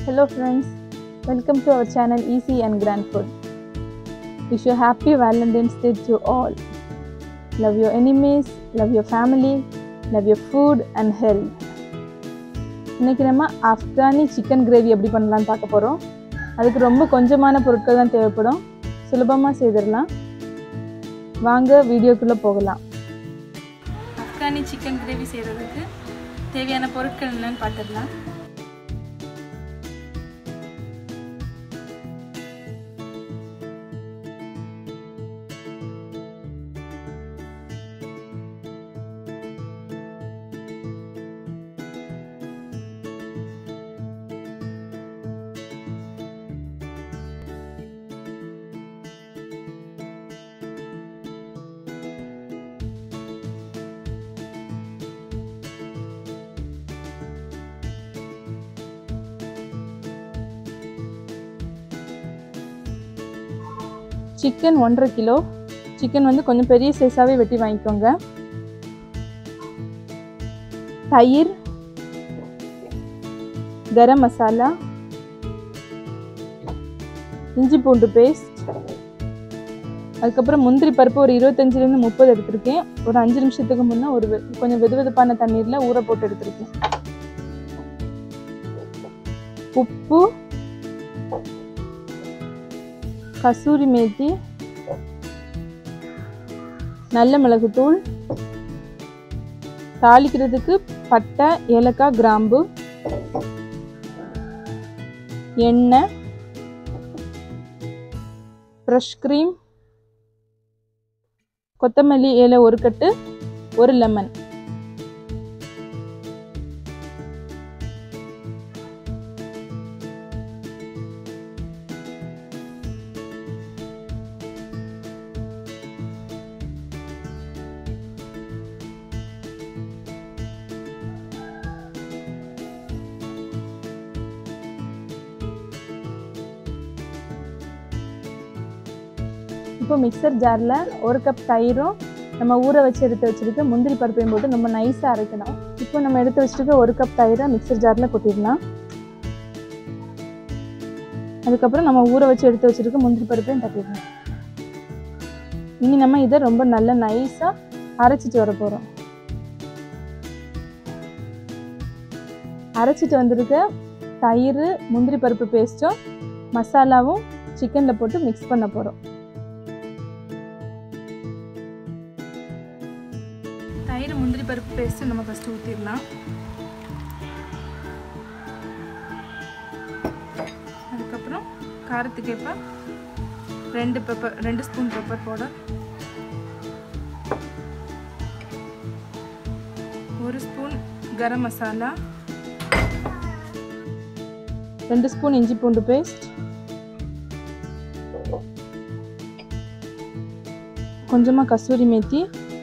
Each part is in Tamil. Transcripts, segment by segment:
Hello friends, welcome to our channel Easy and Grand Food. Wish you happy Valentine's Day to all. Love your enemies, love your family, love your food and health. இன்னைக்கு நம்ம ஆப்கானி சிக்கன் கிரேவி எப்படி பண்ணலாம்னு பார்க்க போகிறோம் அதுக்கு ரொம்ப கொஞ்சமான பொருட்கள் தான் தேவைப்படும் சுலபமாக செய்திடலாம் வாங்க வீடியோக்குள்ளே போகலாம் ஆப்கானி சிக்கன் கிரேவி செய்கிறதுக்கு தேவையான பொருட்கள் என்னன்னு பார்த்துடலாம் சிக்கன் ஒன்றரை கிலோ சிக்கன் வந்து கொஞ்சம் பெரிய சைஸாகவே வெட்டி வாங்கிக்கோங்க தயிர் கரம் மசாலா இஞ்சி பூண்டு பேஸ்ட் அதுக்கப்புறம் முந்திரி பருப்பு ஒரு இருபத்தஞ்சிலேருந்து முப்பது எடுத்திருக்கேன் ஒரு அஞ்சு நிமிஷத்துக்கு முன்னே ஒரு வெ- கொஞ்சம் வெது வெதுப்பான தண்ணீரில் ஊற போட்டு எடுத்திருக்கேன் உப்பு கசூரி மேத்தி நல்ல மிளகுத்தூள் தாளிக்கிறதுக்கு பட்டை ஏலக்காய் கிராம்பு எண்ணெய் ஃப்ரெஷ் க்ரீம் கொத்தமல்லி இலை ஒரு கட்டு ஒரு லெமன் இப்போ மிக்சர் ஜாரில் ஒரு கப் தயிரும் நம்ம ஊற வச்சு எடுத்து வச்சிருக்க முந்திரி பருப்பையும் போட்டு நம்ம நைஸாக அரைக்கணும் இப்போ நம்ம எடுத்து வச்சிருக்க ஒரு கப் தயிரை மிக்சர் ஜாரில் கொட்டிடலாம் அதுக்கப்புறம் நம்ம ஊற வச்சு எடுத்து வச்சிருக்க முந்திரி பருப்பையும் தட்டிடலாம் இனி நம்ம இதை ரொம்ப நல்ல நைஸாக அரைச்சிட்டு வர போகிறோம் அரைச்சிட்டு வந்திருக்க தயிர் முந்திரி பருப்பு பேஸ்ட்டும் மசாலாவும் சிக்கனில் போட்டு மிக்ஸ் பண்ண போகிறோம் தயிர் முந்திரி பருப்பு பேஸ்ட்டு நம்ம ஃபஸ்ட்டு ஊற்றிடலாம் அதுக்கப்புறம் காரத்துக்கு ஏற்ப ரெண்டு பெப்பர் ரெண்டு ஸ்பூன் பெப்பர் பவுடர் ஒரு ஸ்பூன் கரம் மசாலா ரெண்டு ஸ்பூன் இஞ்சி பூண்டு பேஸ்ட் கொஞ்சமாக கசூரி மேத்தி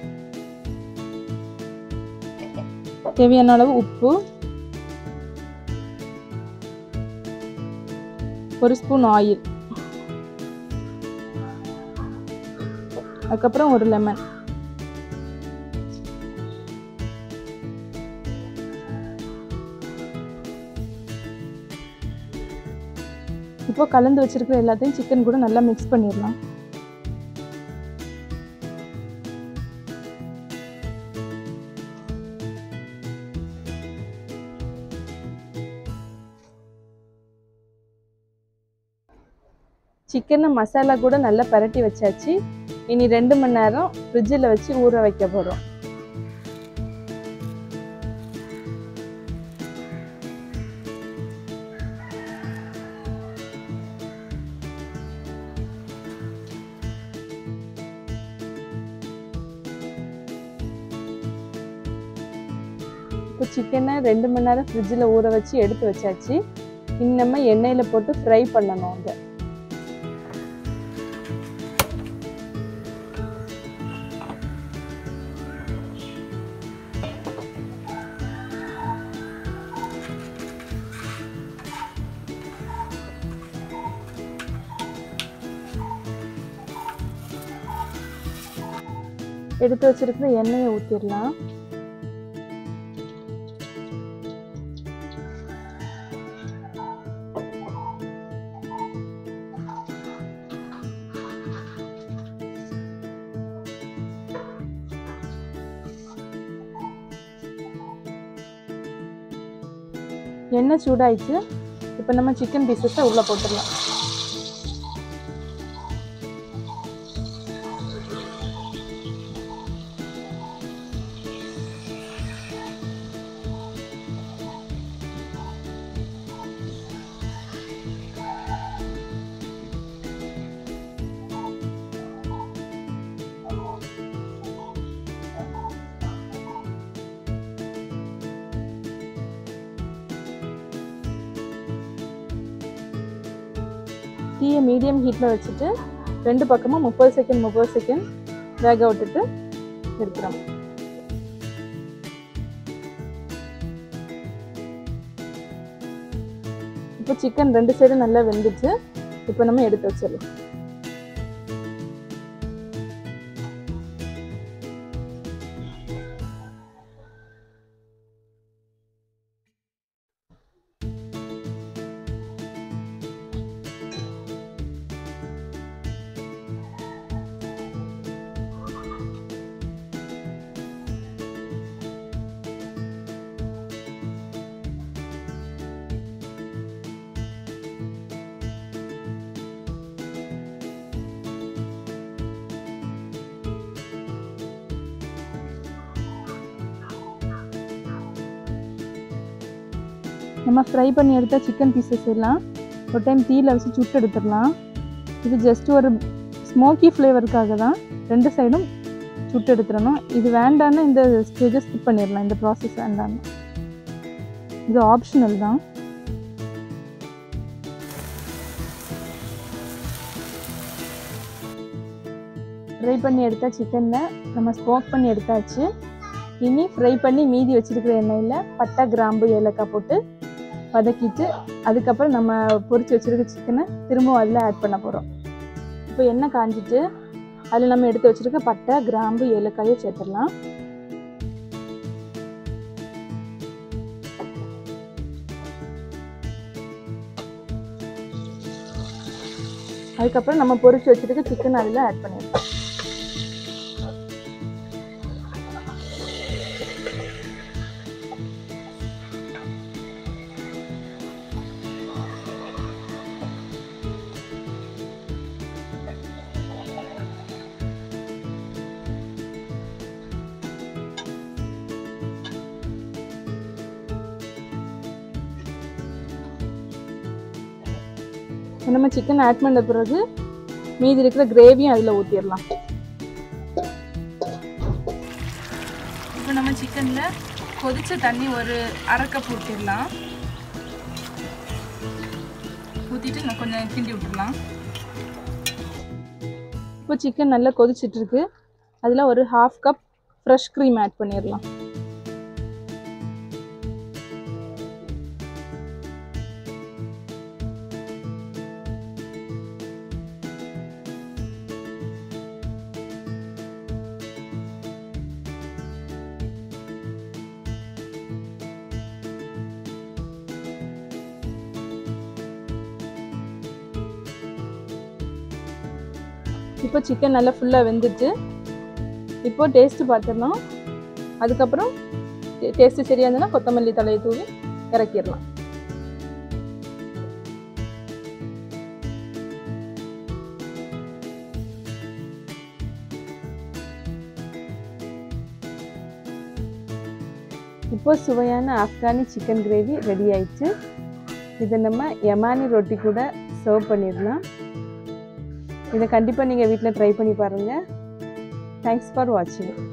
தேவையான அளவு உப்பு ஒரு ஸ்பூன் ஆயில் அதுக்கப்புறம் ஒரு லெமன் இப்போ கலந்து வச்சிருக்கிற எல்லாத்தையும் சிக்கன் கூட நல்லா மிக்ஸ் பண்ணிடலாம் சிக்கனை மசாலா கூட நல்லா பரட்டி வச்சாச்சு இனி ரெண்டு மணி நேரம் ஃப்ரிட்ஜில் வச்சு ஊற வைக்க போகிறோம் இப்போ சிக்கனை ரெண்டு மணி நேரம் ஃப்ரிட்ஜில் ஊற வச்சு எடுத்து வச்சாச்சு இனி நம்ம எண்ணெயில் போட்டு ஃப்ரை பண்ணணும் அதை எடுத்து வச்சிருக்கிற எண்ணெயை ஊற்றிடலாம் எண்ணெய் சூடாயிடுச்சு இப்போ நம்ம சிக்கன் பீசஸை உள்ளே போட்டுடலாம் தீயை மீடியம் ஹீட்டில் வச்சுட்டு ரெண்டு பக்கமும் முப்பது செகண்ட் முப்பது செகண்ட் வேக விட்டுட்டு எடுக்கிறோம் இப்போ சிக்கன் ரெண்டு சைடும் நல்லா வெந்துச்சு இப்போ நம்ம எடுத்து வச்சிடலாம் நம்ம ஃப்ரை பண்ணி எடுத்த சிக்கன் பீசஸ் எல்லாம் ஒரு டைம் தீயில் வச்சு சுட்டு எடுத்துடலாம் இது ஜஸ்ட் ஒரு ஸ்மோக்கி ஃப்ளேவருக்காக தான் ரெண்டு சைடும் சுட்டு எடுத்துடணும் இது வேண்டான்னு இந்த ஸ்டேஜை ஸ்கிப் பண்ணிடலாம் இந்த ப்ராசஸ் வேண்டான்னு இது ஆப்ஷனல் தான் ஃப்ரை பண்ணி எடுத்த சிக்கனில் நம்ம ஸ்மோக் பண்ணி எடுத்தாச்சு இனி ஃப்ரை பண்ணி மீதி வச்சிருக்கிற எண்ணெயில் பட்டை கிராம்பு ஏலக்காய் போட்டு வதக்கிட்டு அதுக்கப்புறம் நம்ம பொரிச்சு வச்சிருக்க சிக்கனை திரும்பவும் அதில் ஆட் பண்ண போகிறோம் இப்போ எண்ணெய் காஞ்சிட்டு அதில் நம்ம எடுத்து வச்சிருக்க பட்டை கிராம்பு ஏலக்காயை சேர்த்துடலாம் அதுக்கப்புறம் நம்ம பொரிச்சு வச்சிருக்க சிக்கன் அதில் ஆட் பண்ணிடலாம் நம்ம சிக்கன் ஆட் பண்ண பிறகு மீதி இருக்கிற கிரேவியும் அதில் ஊற்றிடலாம் இப்போ நம்ம சிக்கனில் கொதிச்ச தண்ணி ஒரு அரை கப் ஊற்றிடலாம் ஊற்றிட்டு நான் கொஞ்சம் கிண்டி விட்டுடலாம் இப்போ சிக்கன் நல்லா கொதிச்சிட்டு இருக்கு அதில் ஒரு half cup fresh cream add பண்ணிடலாம் இப்போ சிக்கன் நல்லா ஃபுல்லாக வெந்துட்டு இப்போ டேஸ்ட்டு பார்த்துடலாம் அதுக்கப்புறம் டேஸ்ட்டு சரியாக இருந்ததுன்னா கொத்தமல்லி தலையை தூவி இறக்கிடலாம் இப்போ சுவையான ஆப்கானி சிக்கன் கிரேவி ரெடி ஆயிடுச்சு இதை நம்ம யமானி ரொட்டி கூட சர்வ் பண்ணிடலாம் இதை கண்டிப்பாக நீங்கள் வீட்டில் ட்ரை பண்ணி பாருங்கள் தேங்க்ஸ் ஃபார் வாட்சிங்